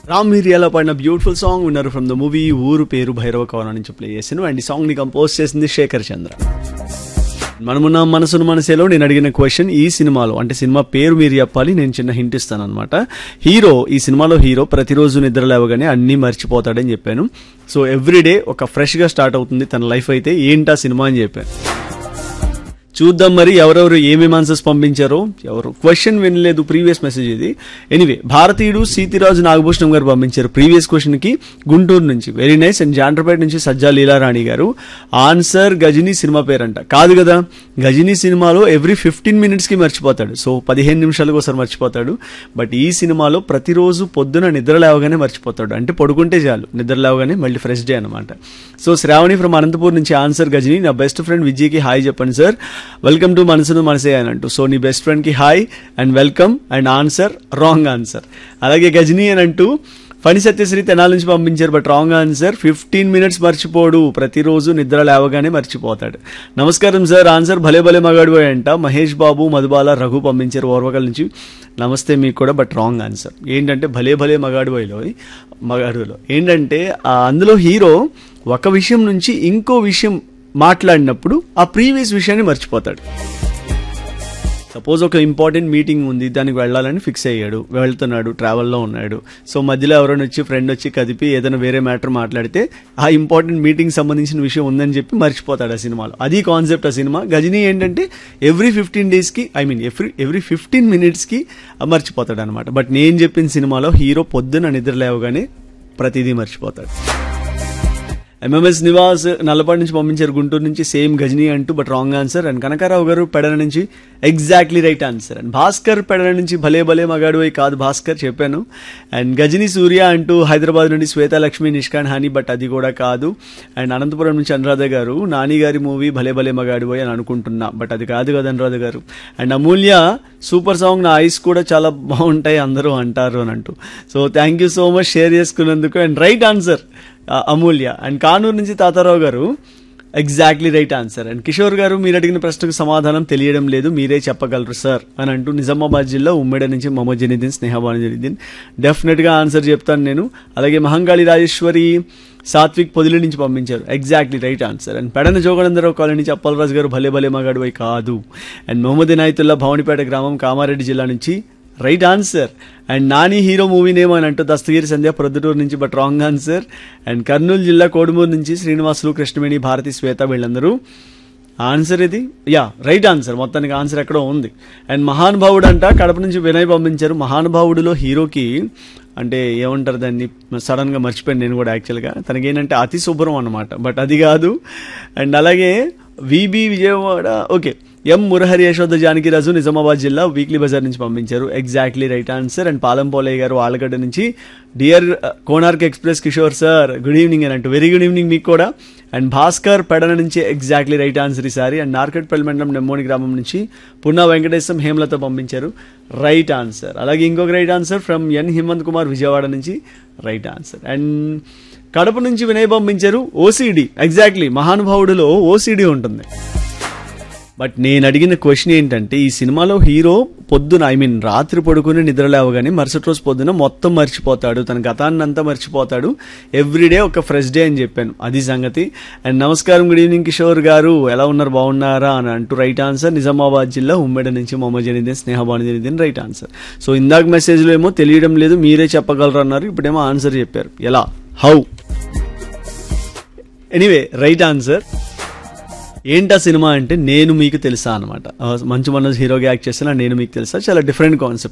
రామ్ మిరియాలో పాడిన beautiful song ఉన్నారు from the movie Ooru Peru Bhairava కవన నుంచి ప్లే చేసాను అండ్ ఈ సాంగ్ ని కంపోజ్ చేసింది శేఖర్ చంద్ర మనమున్న మనసును మనసేలో నేను అడిగిన క్వశ్చన్ ఈ సినిమాలో అంటే సినిమా పేరు మీరు చెప్పాలి నేను చిన్న హింట్ ఇస్తాను అనమాట హీరో ఈ సినిమాలో హీరో ప్రతిరోజు నిద్ర లేవగానే అన్నీ మర్చిపోతాడని చెప్పాను సో ఎవ్రీడే ఒక ఫ్రెష్గా స్టార్ట్ అవుతుంది తన లైఫ్ అయితే ఏంటా సినిమా అని చెప్పాను చూద్దాం మరి ఎవరెవరు ఏమేమి ఆన్సర్స్ పంపించారో ఎవరు క్వశ్చన్ వినలేదు ప్రీవియస్ మెసేజ్ ఇది ఎనీవే భారతీయుడు సీతిరాజు నాగభూషణం గారు పంపించారు ప్రీవియస్ క్వశ్చన్ కి గుంటూరు నుంచి వెరీ నైస్ అండ్ జాండ్రపేట నుంచి సజ్జా లీలారాణి గారు ఆన్సర్ గజనీ సినిమా పేరంట కాదు కదా గజనీ సినిమాలో ఎవ్రీ ఫిఫ్టీన్ మినిట్స్ కి మర్చిపోతాడు సో పదిహేను నిమిషాలకు ఒకసారి మర్చిపోతాడు బట్ ఈ సినిమాలో ప్రతిరోజు పొద్దున నిద్ర లేవగానే మర్చిపోతాడు అంటే పడుకుంటే చాలు నిద్ర లేవగానే మళ్ళీ ఫ్రెష్ డే అనమాట సో శ్రావణి ఫ్రమ్ అనంతపూర్ నుంచి ఆన్సర్ గజని నా బెస్ట్ ఫ్రెండ్ విజయ్కి హాయ్ చెప్పండి సార్ వెల్కమ్ టు మనసును మనసే అని అంటూ సో నీ బెస్ట్ ఫ్రెండ్ కి hi and welcome and answer wrong answer అలాగే గజని అని అంటూ ఫణి సత్యశ్రీ తెనాల నుంచి పంపించారు but wrong answer fifteen minutes మర్చిపోడు ప్రతిరోజు నిద్ర లేవగానే మర్చిపోతాడు నమస్కారం సార్ ఆన్సర్ భలే భలే మగాడు అంట మహేష్ బాబు మధుబాల రఘు పంపించారు ఓర్వకల్ నుంచి నమస్తే మీకు కూడా బట్ రాంగ్ ఆన్సర్ ఏంటంటే భలే భలే మగాడు బాయ్లో మగాడులో ఏంటంటే ఆ అందులో హీరో ఒక విషయం నుంచి ఇంకో విషయం మాట్లాడినప్పుడు ఆ ప్రీవియస్ విషయాన్ని మర్చిపోతాడు సపోజ్ ఒక ఇంపార్టెంట్ మీటింగ్ ఉంది దానికి వెళ్ళాలని ఫిక్స్ అయ్యాడు వెళ్తున్నాడు ట్రావెల్లో ఉన్నాడు సో మధ్యలో ఎవరైనా వచ్చి ఫ్రెండ్ వచ్చి కదిపి ఏదైనా వేరే మ్యాటర్ మాట్లాడితే ఆ ఇంపార్టెంట్ మీటింగ్ సంబంధించిన విషయం ఉందని చెప్పి మర్చిపోతాడు ఆ సినిమాలో అది కాన్సెప్ట్ ఆ సినిమా గజనీ ఏంటంటే ఎవ్రీ ఫిఫ్టీన్ డేస్కి I mean every every fifteen మినిట్స్కి మర్చిపోతాడు అనమాట బట్ నేను చెప్పిన సినిమాలో హీరో పొద్దున నిద్ర లేవగానే ప్రతిదీ మర్చిపోతాడు ఎంఎంఎస్ నివాస్ నల్లపాటి నుంచి పంపించారు గుంటూరు నుంచి సేమ్ గజనీ అంటూ but wrong answer and Kanakarao గారు పెడన నుంచి exactly right answer and Bhaskar Pedana నుంచి భలే భలే మగాడు అయి కాదు భాస్కర్ చెప్పాను అండ్ గజనీ సూర్య అంటూ హైదరాబాద్ నుండి శ్వేత లక్ష్మి నిష్కాన్ హాని బట్ అది కూడా కాదు అండ్ అనంతపురం నుంచి అనురాధ గారు నాని గారి మూవీ భలే భలే మగాడు అని అనుకుంటున్నా బట్ అది కాదు కదా అనురాధ గారు అండ్ అమూల్య సూపర్ సాంగ్ నా ఐస్ కూడా చాలా బాగుంటాయి అందరూ అంటారు అని అంటూ so thank you so much share చేసుకున్నందుకు and right answer Amulya and Kanuru నుంచి తాతారావు గారు exactly right answer and Kishore గారు మీరు అడిగిన ప్రశ్నకు సమాధానం తెలియడం లేదు మీరే చెప్పగలరు సార్ అని అంటూ నిజామాబాద్ జిల్లా ఉమ్మడి నుంచి మొహమ్మద్ జనీద్దీన్ స్నేహబాను జనీద్దీన్ డెఫినెట్గా ఆన్సర్ చెప్తాను నేను అలాగే మహంకాళి రాజేశ్వరి సాత్విక్ పొదిలి నుంచి పంపించారు exactly right answer and Pedana Joganandarao colony నుంచి అప్పలరాజు గారు భలే భలే మగాడు అయి కాదు అండ్ మొహమ్మద్ ఇనాయతుల్లా భవనిపేట గ్రామం కామారెడ్డి జిల్లా నుంచి right answer and Nani hero movie name అని అంటూ దస్తగిరి సంధ్య ప్రొద్దుటూరు నుంచి but wrong answer and Kurnool జిల్లా కోడుమూరు నుంచి శ్రీనివాసులు కృష్ణవేణి భారతి శ్వేత వీళ్ళందరూ ఆన్సర్ ఇది యా రైట్ ఆన్సర్ మొత్తానికి ఆన్సర్ ఎక్కడో ఉంది అండ్ మహానుభావుడు అంట కడప నుంచి వినయ్ పంపించారు మహానుభావుడిలో హీరోకి అంటే ఏమంటారు దాన్ని సడన్ గా మర్చిపోయాను నేను కూడా యాక్చువల్గా తనకి ఏంటంటే అతి శుభ్రం అనమాట బట్ అది కాదు అండ్ అలాగే VB Vijayawada okay M Murahari Yashoda Janakiraju Nizamabad జిల్లా వీక్లీ బజార్ నుంచి పంపించారు exactly right answer and Palam Polaiah గారు ఆలగడ్డ నుంచి dear Konark express Kishore sir good evening అని అంటూ వెరీ గుడ్ ఈవినింగ్ మీకు కూడా అండ్ భాస్కర్ పెడన నుంచి ఎగ్జాక్ట్లీ రైట్ ఆన్సర్ ఈసారి అండ్ నార్కట్పల్లి మండలం నెమ్మోని గ్రామం నుంచి పున్నా వెంకటేశం హేమలత పంపించారు రైట్ ఆన్సర్ అలాగే ఇంకొక right answer from N Himanth Kumar Vijayawada నుంచి రైట్ ఆన్సర్ అండ్ కడప నుంచి వినయ్ పంపించారు ఓసిడి ఎగ్జాక్ట్లీ మహానుభావుడిలో ఓసిడి ఉంటుంది బట్ నేను అడిగిన క్వశ్చన్ ఏంటంటే ఈ సినిమాలో హీరో పొద్దున ఐ మీన్ రాత్రి పడుకుని నిద్ర లేవగానే మరుసటి రోజు పొద్దున మొత్తం మర్చిపోతాడు తన గతాన్ని అంతా మర్చిపోతాడు ఎవ్రీడే ఒక ఫ్రెష్ డే అని చెప్పాను అది సంగతి అండ్ నమస్కారం గుడ్ ఈవినింగ్ కిషోర్ గారు ఎలా ఉన్నారు బాగున్నారా అని అంటూ రైట్ ఆన్సర్ నిజామాబాద్ జిల్లా ఉమ్మడి నుంచి Mohammed Janeeduddin Snehabanu Janeeduddin right answer so ఇందాక మెసేజ్లో ఏమో తెలియడం లేదు మీరే చెప్పగలరు అన్నారు ఇప్పుడేమో ఆన్సర్ చెప్పారు ఎలా హౌ ఎనీవే రైట్ ఆన్సర్ ఏంటా సినిమా అంటే నేను మీకు తెలుసా అనమాట మంచు మనోజ్ హీరోగా యాక్ట్ చేస్తున్నా నేను మీకు తెలుసా చాలా డిఫరెంట్ కాన్సెప్ట్